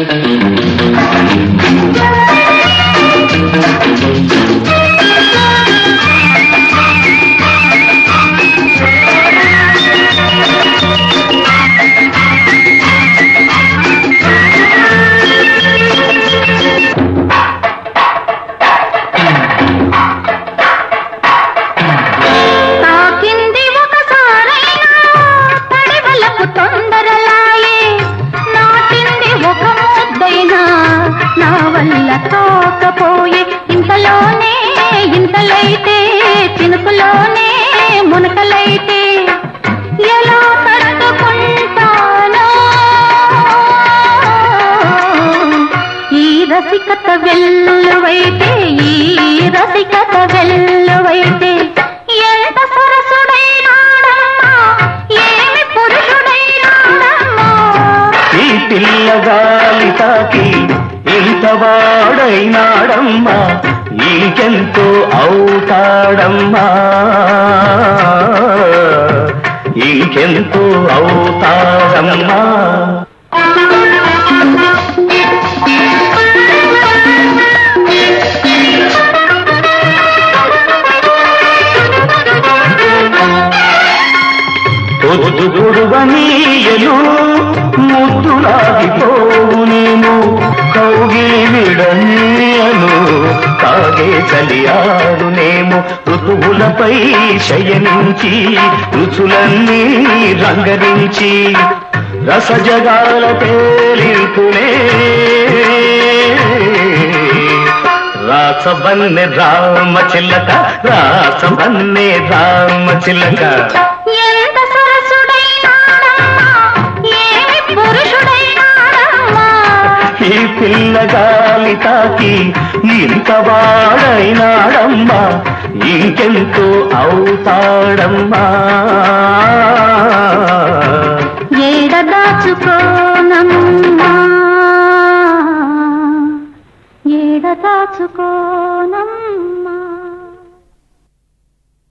తాకింది ఒకసారైనా తడివలకు తొందరలాయే నాటింది ఒక ముద్దైనా నా వల్ల కాకపోయే ఇంతలోనే ఇంతలైతే చినుకులోనే మునకలైతే ఎలా తట్టుకుంటానో ఈ రసికత వెల్లువైతే ఈ రసికత వెల్లువైతే ఎంత సరసుడైనాడమ్మా ఏమి పురుషుడైనాడమ్మా ఈ పిల్లగాలి తాకి ఇంత వాడైనాడమ్మా ఇంకెంతో అవుతాడమ్మా ఇంకెంతో అవుతాడమ్మా పొద్దుగుడువనీయను ముద్దులాగిపోవునేను కౌగిలి విడనీయను కాగే చలియాడునేమో ఋతువులపై శయనించి రుచులన్నీ రంగరించి రసజగాల తేలింపునే రాసబన్నె రామ చిల్లక రాసబన్నె రామ చిల్లక ఎంత సరసుడైనాడమ్మా ఏమి పురుషుడైనాడమ్మా ఈ పిల్లగాలి తాకి ఇంత వాడైనాడమ్మా ఇంకెంతో అవుతాడమ్మా ఏడ దాచుకోనమ్మా ఏడ దాచుకోనమ్మా